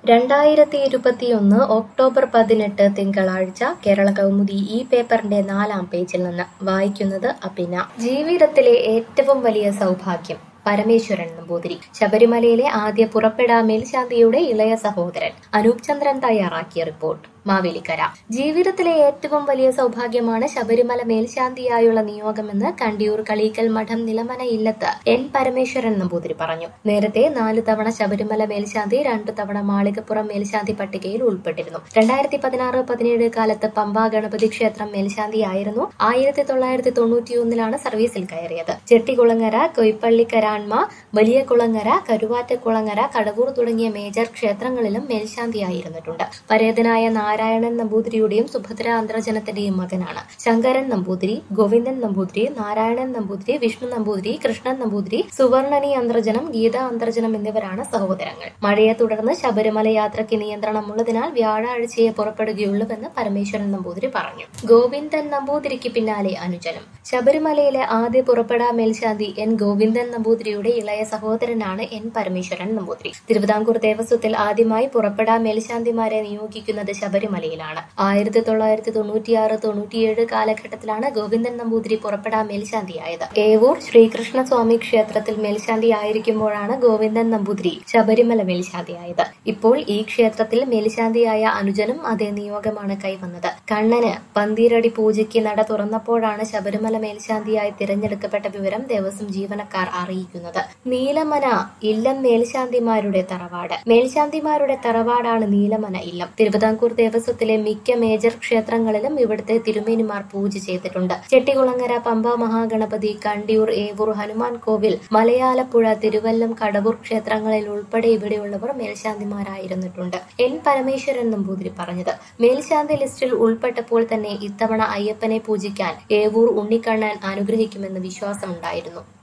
രണ്ടായിരത്തി ഇരുപത്തിയൊന്ന് ഒക്ടോബർ പതിനെട്ട് തിങ്കളാഴ്ച കേരള കൗമുദി ഈ പേപ്പറിന്റെ നാലാം പേജിൽ നിന്ന് വായിക്കുന്നത് അപിന ജീവിതത്തിലെ ഏറ്റവും വലിയ സൗഭാഗ്യം പരമേശ്വരൻ നമ്പൂതിരി ശബരിമലയിലെ ആദ്യ പുറപ്പെടാ മേൽശാന്തിയുടെ ഇളയ സഹോദരൻ അനൂപ് ചന്ദ്രൻ തയ്യാറാക്കിയ റിപ്പോർട്ട് മാവേലിക്കര ജീവിതത്തിലെ ഏറ്റവും വലിയ സൗഭാഗ്യമാണ് ശബരിമല മേൽശാന്തിയായുള്ള നിയോഗമെന്ന് കണ്ടിയൂർ കളീക്കൽ മഠം നിലമന ഇല്ലത്ത് എൻ പരമേശ്വരൻ നമ്പൂതിരി പറഞ്ഞു നേരത്തെ നാല് തവണ ശബരിമല മേൽശാന്തി രണ്ടു തവണ മാളികപ്പുറം മേൽശാന്തി പട്ടികയിൽ ഉൾപ്പെട്ടിരുന്നു രണ്ടായിരത്തി പതിനാറ് പതിനേഴ് കാലത്ത് പമ്പ ഗണപതി ക്ഷേത്രം മേൽശാന്തിയായിരുന്നു ആയിരത്തി തൊള്ളായിരത്തി തൊണ്ണൂറ്റിയൊന്നിലാണ് സർവീസിൽ കയറിയത് ചെട്ടികുളങ്ങര കൊയ്പ്പള്ളിക്കരാൺമ വലിയ കുളങ്ങര കരുവാറ്റക്കുളങ്ങര കടവൂർ തുടങ്ങിയ മേജർ ക്ഷേത്രങ്ങളിലും മേൽശാന്തിയായിരുന്നിട്ടുണ്ട് പരേതനായ നാരായണൻ നമ്പൂതിരിയുടെയും സുഭദ്ര അന്തർജനത്തിന്റെയും മകനാണ് ശങ്കരൻ നമ്പൂതിരി ഗോവിന്ദൻ നമ്പൂതിരി നാരായണൻ നമ്പൂതിരി വിഷ്ണു നമ്പൂതിരി കൃഷ്ണൻ നമ്പൂതിരി സുവർണനി അന്തർജനം ഗീത അന്തർജനം എന്നിവരാണ് സഹോദരങ്ങൾ മഴയെ തുടർന്ന് ശബരിമല യാത്രയ്ക്ക് നിയന്ത്രണമുള്ളതിനാൽ വ്യാഴാഴ്ചയെ പുറപ്പെടുകയുള്ളൂവെന്ന് പരമേശ്വരൻ നമ്പൂതിരി പറഞ്ഞു ഗോവിന്ദൻ നമ്പൂതിരിക്ക് പിന്നാലെ അനുജനം ശബരിമലയിലെ ആദ്യ പുറപ്പെടാ മേൽശാന്തി എൻ ഗോവിന്ദൻ നമ്പൂതിരിയുടെ ഇളയ സഹോദരനാണ് എൻ പരമേശ്വരൻ നമ്പൂതിരി തിരുവിതാംകൂർ ദേവസ്വത്തിൽ ആദ്യമായി പുറപ്പെടാ മേൽശാന്തിമാരെ നിയോഗിക്കുന്നത് ശബരിമലയിലാണ് ആയിരത്തി തൊള്ളായിരത്തി തൊണ്ണൂറ്റിയാറ് തൊണ്ണൂറ്റിയേഴ് കാലഘട്ടത്തിലാണ് ഗോവിന്ദൻ നമ്പൂതിരി പുറപ്പെടാ മേൽശാന്തിയായത് ഏവൂർ ശ്രീകൃഷ്ണസ്വാമി ക്ഷേത്രത്തിൽ മേൽശാന്തിയായിരിക്കുമ്പോഴാണ് ഗോവിന്ദൻ നമ്പൂതിരി ശബരിമല മേൽശാന്തിയായത് ഇപ്പോൾ ഈ ക്ഷേത്രത്തിൽ മേൽശാന്തിയായ അനുജനും അതേ നിയോഗമാണ് കൈവന്നത് കണ്ണന് പന്തീരടി പൂജയ്ക്ക് നട തുറന്നപ്പോഴാണ് ശബരിമല മേൽശാന്തിയായി തിരഞ്ഞെടുക്കപ്പെട്ട വിവരം ദേവസ്വം ജീവനക്കാർ അറിയിക്കുന്നത് നീലമന ഇല്ലം മേൽശാന്തിമാരുടെ തറവാട് മേൽശാന്തിമാരുടെ തറവാടാണ് നീലമന ഇല്ലം തിരുവിതാംകൂർ ദേവസ്വത്തിലെ മിക്ക മേജർ ക്ഷേത്രങ്ങളിലും ഇവിടുത്തെ തിരുമേനിമാർ പൂജ ചെയ്തിട്ടുണ്ട് ചെട്ടികുളങ്ങര പമ്പ മഹാഗണപതി കണ്ടിയൂർ ഏവൂർ ഹനുമാൻ കോവിൽ മലയാലപ്പുഴ തിരുവല്ലം കടവൂർ ക്ഷേത്രങ്ങളിൽ ഉൾപ്പെടെ ഇവിടെയുള്ളവർ മേൽശാന്തിമാരായിരുന്നിട്ടുണ്ട് എൻ പരമേശ്വരൻ നമ്പൂതിരി പറഞ്ഞത് മേൽശാന്തി ലിസ്റ്റിൽ ഉൾപ്പെട്ടപ്പോൾ തന്നെ ഇത്തവണ അയ്യപ്പനെ പൂജിക്കാൻ ഏവൂർ ഉണ്ണിക്കണ്ണൻ അനുഗ്രഹിക്കുമെന്ന് വിശ്വാസമുണ്ടായിരുന്നു